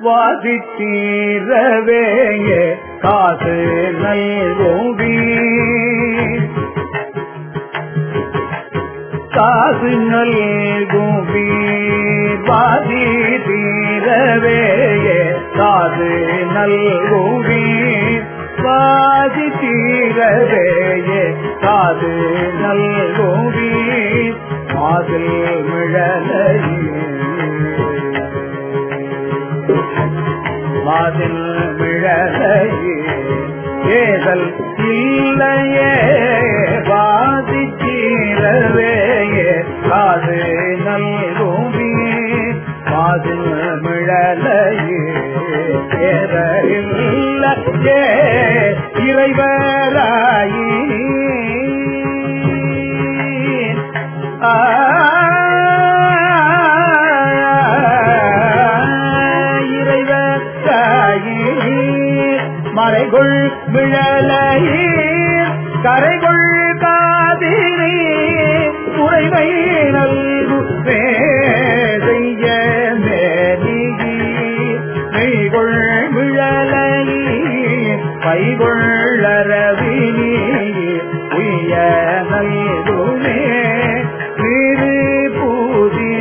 வாசித்தீரவே காசு நல்கோவி காசு நல்கோவி வாசி தீரவே காசு நல்கோவி வாசி தீரவே காது நல்கோவி மாதில் மிழலையே மாதில் மிழலையே ஏதல் இல்லையே வாசி தீரவே காது நல்கோவி மாதில் மிழலையே ஏதலில்லையே இறைவராயி இறைவராயி மறைகொள் விழலையீர் கரைகொள் காதிரி குறைவை நல்குவே செய்ய மேலியீர் மெய்கொள் விழலையீர் பைகொள்ளரவினி உய நல்குமே திரு பூதி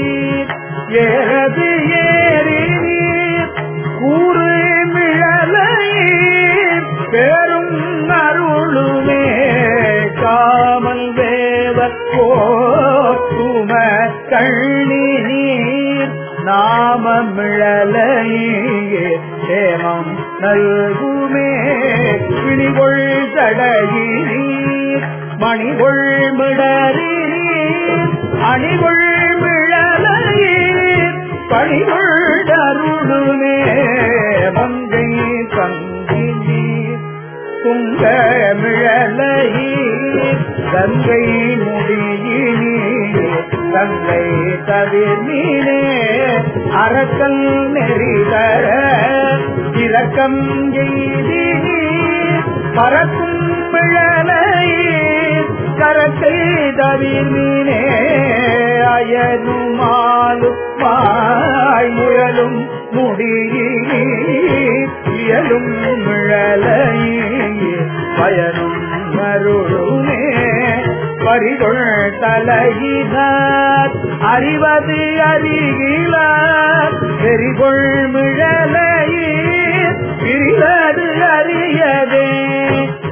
ஏறது ஏறி கூறு மிழலையீர் பெரும் அருளுமே காமல் வேவ போம கண்ணி நீர் நாம மிழலையே சேமம் நல்குமே பிணிகொள் தடையீர் மணிகொள் மிடரீர் அணிகொள் மிழலையீர் பணிகொள் அருளுமே மங்கை பங்கினி துங்க மிழலையீர் கங்கை முடியினி கங்கை தவிர்மீனே அரக்கல் நெறிதர இரக்கம் எய்தி பறக்கும் மிழலையீர் கரத்தை தவிர்மீனே அயனுமாலும் மாய் முயலும் முடியிலும் மிழலையே பயனும் மருளுமே பரிதொள் தலையினார் அறிவது அறிகிலார் பெரிகொள் மிழலையே பிரிவது அறியதே